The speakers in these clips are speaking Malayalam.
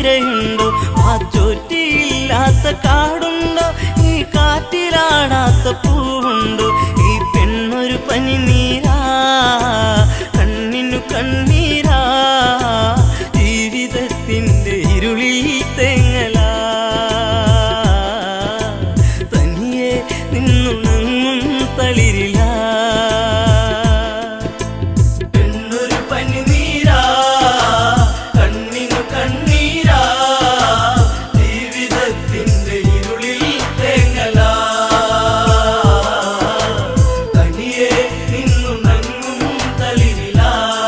തിരയുണ്ടോ മാച്ചോറ്റിയില്ലാത്ത കാടുണ്ടോ ഈ കാറ്റിലാടാത്ത പൂവുണ്ടോ ഈ പെണ്ണൊരു പനിനീരാ കണ്ണിനു കണ്ണീരാ ജീവിതത്തിന്റെ ഇരുളിൽ തെങ്ങലാ തനിയെ നിന്നുണങ്ങും തളിരില പെണ്ണൊരു പനിനീരാ കണ്ണിനു കണ്ണീരാ ജീവിതത്തിന്റെ ഇരുളിൽ തേങ്ങലാ തനിയെ നിന്നുണങ്ങും തളിരില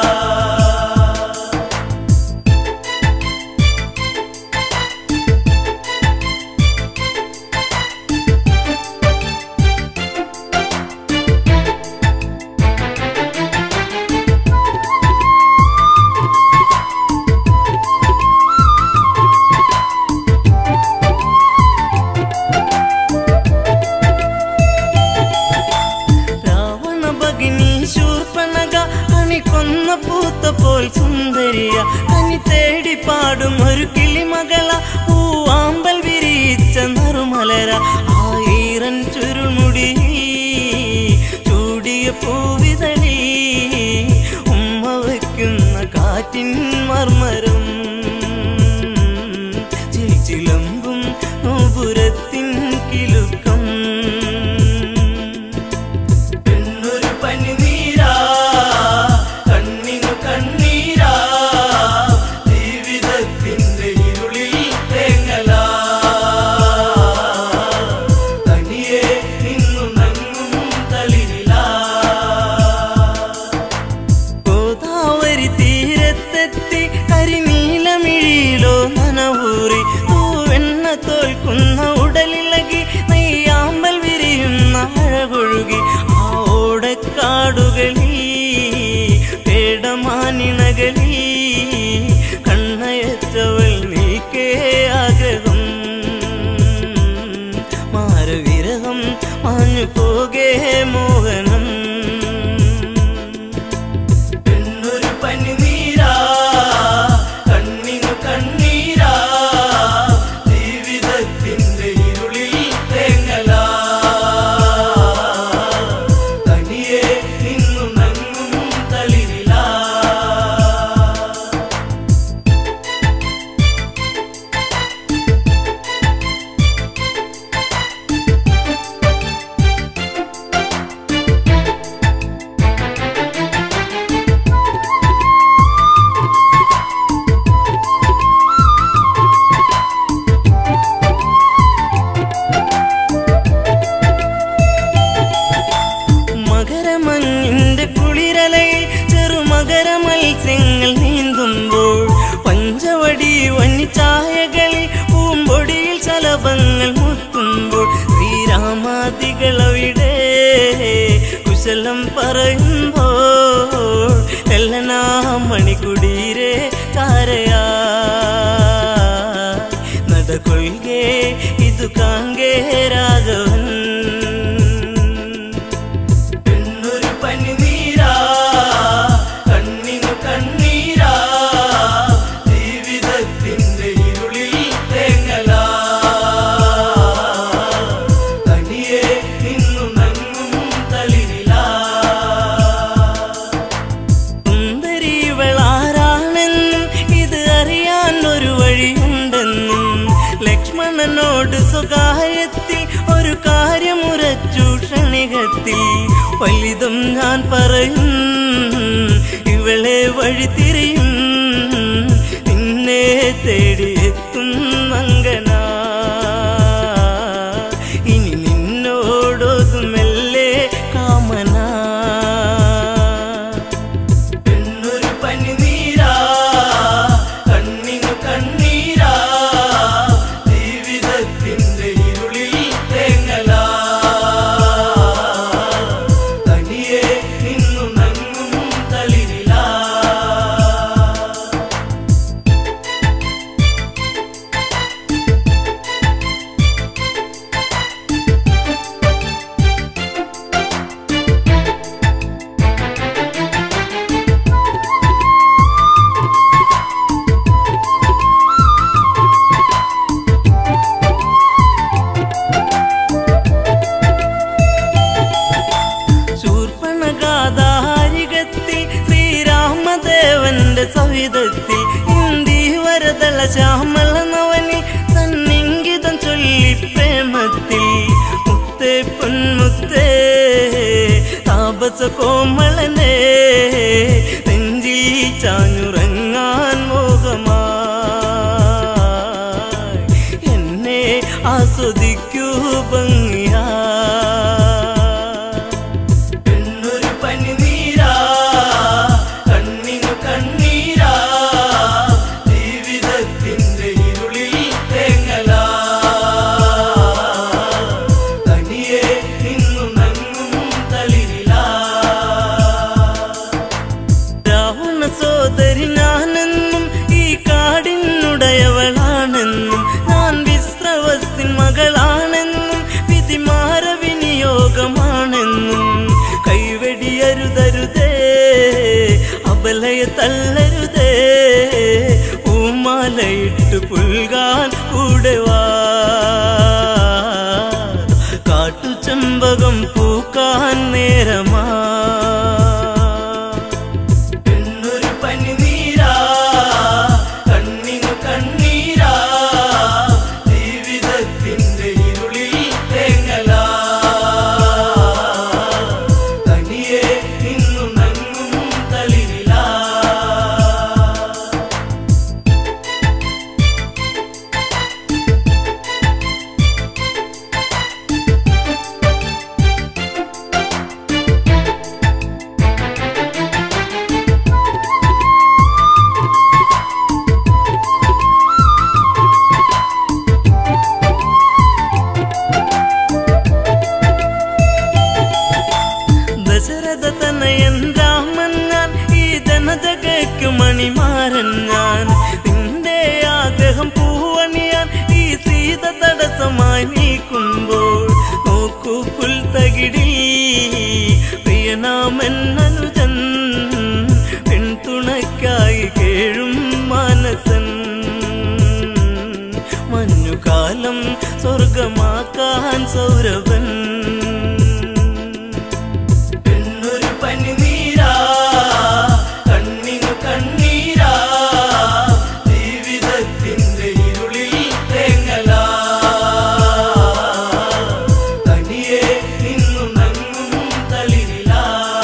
രാവണ ഭഗിനി ശൂർപ്പണക അണി കൊന്ന പൂത്തപ്പോൾ സുന്ദരിയ അനി തേടി പാടും ഒരു കിളിമകള പൂവാമ്പൽ വിരിച്ച നറുമലര ആയിരൻ ചുരുൾമുടി ചൂടിയ പൂവിതളി ഉമ്മ വയ്ക്കുന്ന കാറ്റിൻ മർമരം ചിലമ്പും നോപുരത്തിൻ കിലുക്കം പെണ്ണൊരു പനിനീരാ കണ്ണിനു കണ്ണീരാ ജീവിതത്തിന്റെ ഇരുളിൽ തേങ്ങലാ തനിയെ നിന്നു നങ്ങും തളിരിലാ ഗോദാവരി തീരത്തെത്തി കരിനീലമിഴിയിലോ നനവൂറി പൂവെണ്ണ തോൽക്കുന്ന ഉടലിളകി നെയ്യാമ്പൽ വിരിയുന്ന അഴകൊഴുകി ആ ഓടക്കാടുകളിൽ പേടമാനിണകളിൽ കണ്ണയച്ചവൾ നീക്കേ ആഗ്രഹം മാരവിരഹം മാഞ്ഞു പോകേ മോഹനം പെണ്ണൊരു പനിനീരാ കണ്ണിനു കണ്ണീരാ ജീവിതത്തിന്റെ ഇരുളിൽ തേങ്ങലാ തനിയെ നിന്നു നങ്ങും തളിരിലാ മകരമഞ്ഞിന്റെ കുളിരലയിൽ ചെറുമകര മത്സ്യങ്ങൾ നീന്തുമ്പോൾ പഞ്ചവടി വന്നിച്ചായകളിൽ പൂമ്പൊടിയിൽ ചലഭങ്ങൾ മുത്തുമ്പോൾ ശ്രീരാമാദികളവിടെ കുശലം പറയുമ്പോൾ എല്ലനാ മണിക്കുടീരെ ചാരയാ നടകൊள்കെ ഇതു കാങ്കേ രാഘവൻ പെണ്ണൊരു പനിനീരാ കണ്ണിനു കണ്ണീരാ ജീവിതത്തിന്റെ ഇരുളിൽ തേങ്ങലാ തനിയെ നിന്നു നങ്ങും തളിരിലാ സുന്ദരിവളാരാണെന്നും ഇത് അറിയാൻ ഒരു വഴിയുണ്ടെന്നും ലക്ഷ്മണനോട് സ്വകാര്യത്തിൽ ഒരു കാര്യമുറച്ചു ക്ഷണികത്തിൽ വലുതും ഞാൻ പറയും ഇവളെ വഴി തിരിയും നിന്നെ തേടിയെത്തും അങ്കനാ ഇനി നിന്നോടൊതുമെല്ലെ കാമനാ പെണ്ണൊരു പനിനീരാ കണ്ണിനു കണ്ണീരാ ജീവിതത്തിന്റെ ഇരുളിൽ തേങ്ങലാ തനിയെ നിന്നു നങ്ങും തളിരിലാ കോമളനെ നെഞ്ചിൽ ചാഞ്ഞുറങ്ങാൻ മോഹമായി എന്നെ ആസ്വദിക്കൂ ഭംഗിയാ എന്നൊരു പനിനീരാ കണ്ണിനു കണ്ണീരാ ജീവിതത്തിന്റെ ഇരുളിൽ തേങ്ങലാ തനിയെ നിന്നു നങ്ങും തളിരിലാ രാവണ സോദരി ഞാനെന്നും ഈ കാടിനുടയവളാണെന്നും ഞാൻ വിശ്രവസ്തിൻ മകളാണെന്നും വിധിമാര വിനിയോഗമാണെന്നും കൈവെടിയരുതരുതേ അബലയ തള്ളരുതേ പൂമാലയിട്ട് പുൽകാൻ കൂടെ വാ കാട്ടുചെമ്പകം പൂക്കാൻ നേരമാ എന്നൊരു പനിനീരാ കണ്ണിനു കണ്ണീരാ ജീവിതത്തിന്റെ ഇരുളിൽ തേങ്ങലാ തനിയെ നിന്നു നങ്ങും തളിരിലാ ദശരഥ തനയൻ രാമൻ ഞാൻ ഈ ജനജഗയ്ക്കു മണിമാരൻ ഞാൻ നിന്റെ ആഗ്രഹം പൂവണിയാൻ ഈ സീത തടസ്സമായി നീക്കുമ്പോൾ നോക്കൂ പുൽത്തകിടി പ്രിയനാമൻ അനുജൻ പിന്തുണയ്ക്കായി കേഴും മാനസൻ മഞ്ഞുകാലം സ്വർഗമാക്കാൻ സൗരവൻ എന്നൊരു പനിനീരാ കണ്ണിനു കണ്ണീരാ ജീവിതത്തിന്റെ ഇരുളിൽ തേങ്ങലാ തനിയെ നിന്നു നങ്ങും തളിരിലാ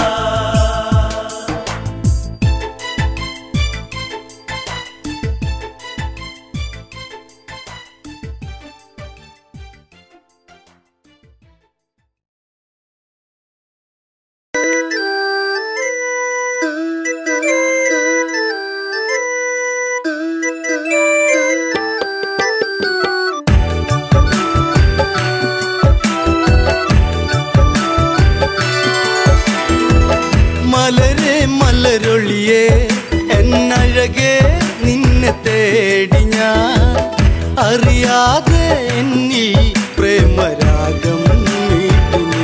മലരെ മലരൊളിയെ എന്നഴകെ നിന്നെ തേടി ഞാൻ അറിയാതെ എന്നിൽ പ്രേമരാഗം നീട്ടുന്നു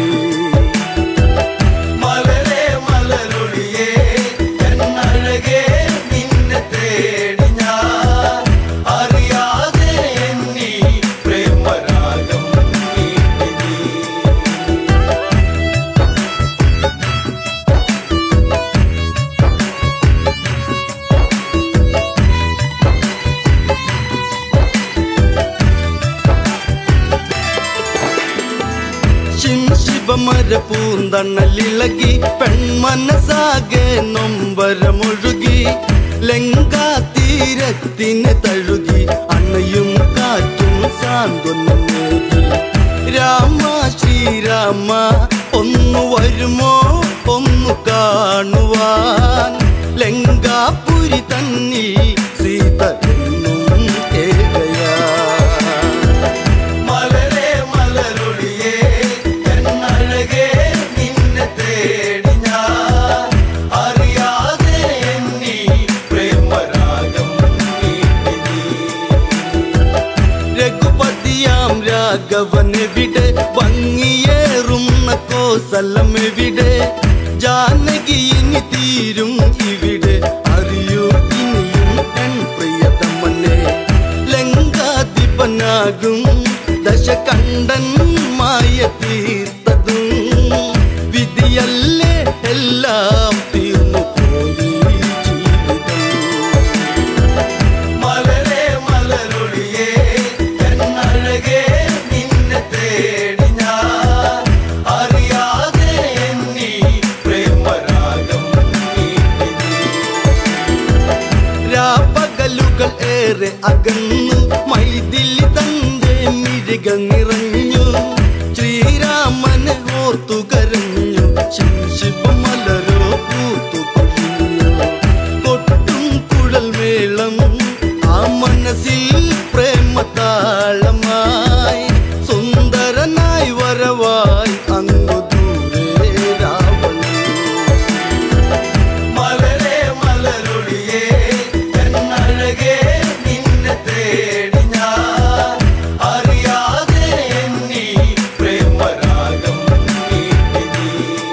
മലരെ മലരൊളിയെ എന്നഴകെ നിന്നെ തേടി ഞാൻ അറിയാതെ എന്നിൽ പ്രേമരാഗം നീട്ടുന്നു ശിവമര പൂന്തണ്ണലിളകി പെൺമനസാകെ നൊമ്പരമൊഴുകി ലങ്കാ തീരത്തിന് തഴുകി അണയും കാറ്റും സാന്ത്വനമേകി രാമ ശ്രീരാമ ഒന്നു വരുമോ ഒന്നു കാണുവാൻ ലങ്കാപുരി തന്നിൽ സീത എന്നും ഏകയാ മലരെ മലരൊളിയേ എന്നഴകേ നിന്നെ തേടി ഞാൻ അറിയാതെ എന്നിൽ പ്രേമരാഗം നീട്ടി നീ. രഘുപതിയാം രാഘവനെവിടെ ഭംഗിയേറുന്ന കോസലമെവിടെ ജാനകി ഇനി തീരും ഇവിടെ അറിയൂ ഇനിയും എൻ പ്രിയതമനെ ലങ്കാധിപനാകും ദശകണ്ഠൻ മായ തീർത്തതും വിധിയല്ലേ എല്ലാം തീർന്നു പോയി ജീവിതം മലരെ മലരൊളിയേ എന്നഴകേ നിന്നെ തേടി ഞാൻ അറിയാതെ എന്നിൽ പ്രേമരാഗം നിറഞ്ഞു ശ്രീരാമനെ ഓർത്തു കരഞ്ഞു ശിവമലരോ പൂത്തു പൊഴിഞ്ഞു കൊട്ടും കുഴൽ മേളം ആ മനസ്സിൽ പ്രേമതാളമായി സുന്ദരനായി വരവായി അങ്ങു ദൂരെ രാവണൻ മലരെ മലരൊളിയേ എന്നഴകേ നിന്നെ തേടി ഞാൻ അറിയാതെ എന്നീ പ്രേമരാഗം നീട്ടി നീ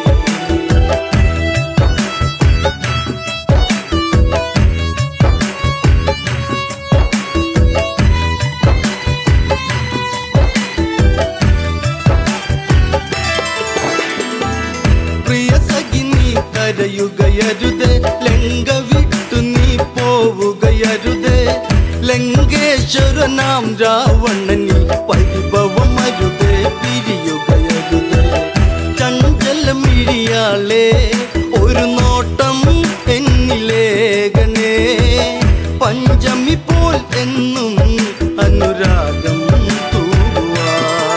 പ്രിയ സഖി നീ കരയുകയരുത് ലങ്ക വിട്ടു നീ പോവുകയരുത് ലങ്കേശ്വരനാം രാവണനിൽ പരിഭവമരുത് പിരിയുകയരുത് ചഞ്ചലമിഴിയാളെ ഒരു നോട്ടം എന്നിലേഖനേ പഞ്ചമി പോൽ എന്നും അനുരാഗം തൂവാ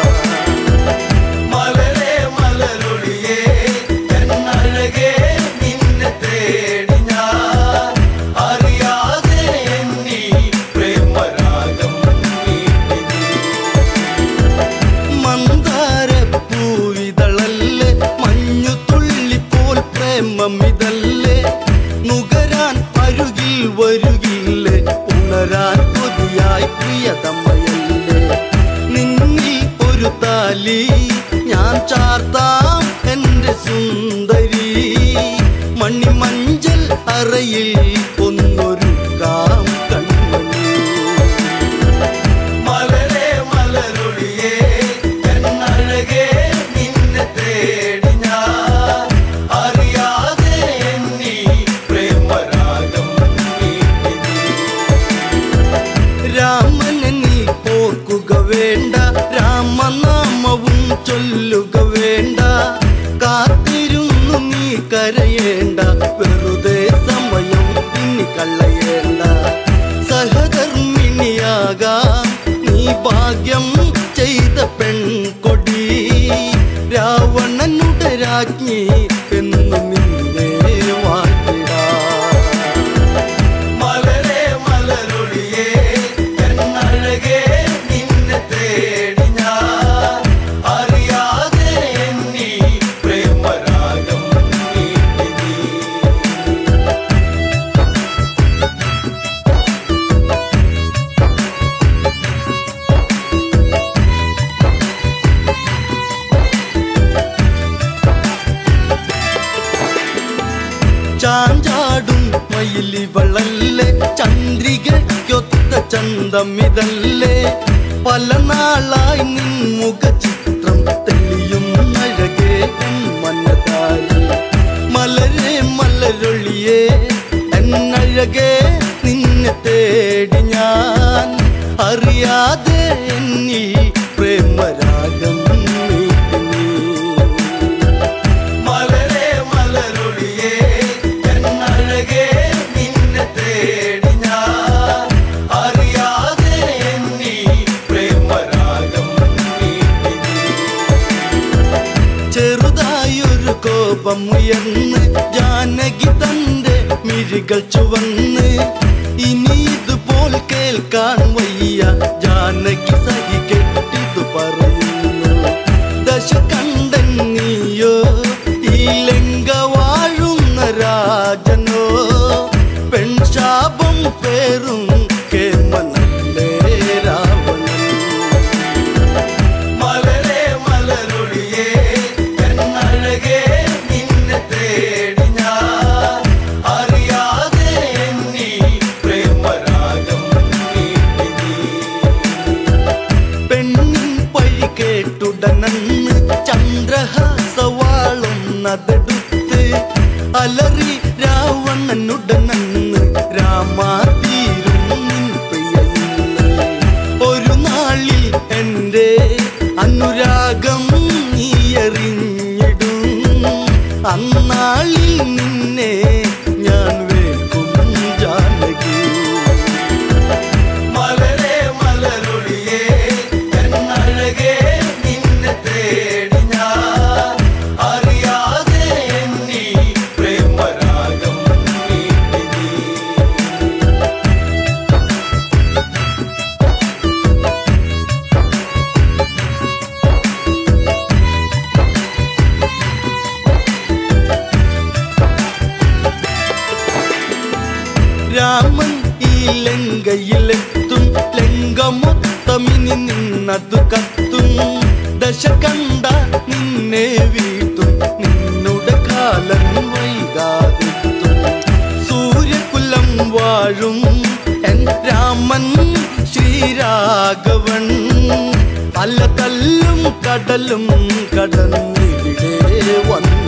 മലരെ മലരൊളിയേ എന്നഴകേ നിന്നെ തേടി ഞാൻ അറിയാതെ എന്നീ പ്രേമരാഗം നീട്ടി നീ മന്ദാരപ്പൂവിതളല്ലേ മഞ്ഞു തുള്ളിപ്പോൽ പ്രേമമിതല്ലേ നുകരാൻ അരുകിൽ വരുകില്ലേ ഉണരാൻ കൊതിയായി പ്രിയതമ്മയല്ലേ നിന്നിൽ ഒരു താലി ഞാൻ ചാർത്താം എൻ്റെ സുന്ദരി മണിമഞ്ചൽ അറയിൽ ഒന്നൊരുക്കാം കൺമണി മലരെ മലരൊളിയേ എന്നഴകേ നിന്നെ തേടി ഞാൻ അറിയാതെ എന്നീ പ്രേമരാഗം നീട്ടി നീ രാമനെ നീ ഓർക്കുക വേണ്ട രാമനാമവും ചൊല്ലുക വേണ്ട കാത്തിരുന്നു നീ കരയേണ്ട വെറുതെ സമയം ഇനി കളയേണ്ട സഹധർമ്മിണിയാകാം നീ ഭാഗ്യം ചെയ്ത പെൺകൊടി രാവണനുടെ രാജ്ഞി എന്നു നിന്നെ വാഴ്ത്തിടാം മലരെ മലരൊളിയേ എന്നഴകേ നിന്നെ തേടി ഞാൻ അറിയാതെ എന്നീ പ്രേമരാഗം നീട്ടി നീ ചാഞ്ചാടും മയിലിവളല്ലേ ചന്ദ്രികയ്ക്കൊത്ത ചന്തമിതല്ലേ പല നാളായി നിൻ മുഖചിത്രം തെളിയും അഴകേ മനതാരി മലരെ മലരൊളിയേ എന്നഴകേ നിന്നെ തേടി ഞാൻ അറിയാതെ എന്നിൽ പ്രേമരാഗം മീട്ടി നീ മലരെ മലരൊളിയേ എന്നഴകേ നിന്നെ തേടി ഞാൻ അറിയാതെ എന്നീ പ്രേമരാഗം നീട്ടി നീ ചെറുതായൊരു കോപം ഉയർന്ന് ജാനകി തന്റെ മിഴികൾ ചുവന്ന് ഇനി ഇതുപോൽ കേൾക്കാൻ വയ്യ ജാനകി സഹി കെട്ടിതു പറയുന്നു ദശ കണ്ടൻ നീയോ ഈ ലങ്ക വാഴുന്ന രാജനോ പെൺശാപം പേറും കേമനല്ലേ രാവണൻ മലരെ മലരൊളിയേ എന്നഴകേ നിന്നെ തേടി ഞാൻ അറിയാതെ എന്നീ പ്രേമരാഗം നീട്ടി നീ പെണ്ണിൻ പഴി കേട്ടുടനന്ന് ചന്ദ്രഹാസവാളുന്നതെടുത്ത് അലറി രാവണനുടനന്ന് രാമാതീരും നിൻ പ്രിയന്ന് ഒരു നാളിൽ എൻ്റെ അനുരാഗം നീ എറിഞ്ഞിടും അന്നാളിൽ നിന്നെ ഞാൻ വേക്കും ജാനകി മലരെ മലരൊളിയേ എന്നഴകേ അഗ്നി നിന്നതു കത്തും ദശ കണ്ട നിന്നെ വീട്ടും നിന്നുടെ കാലം വൈകാതെത്തും സൂര്യകുലം വാഴും എൻ രാമൻ ശ്രീരാഘവൻ പല തല്ലും കടലും കടന്നിവിടെ വന്നു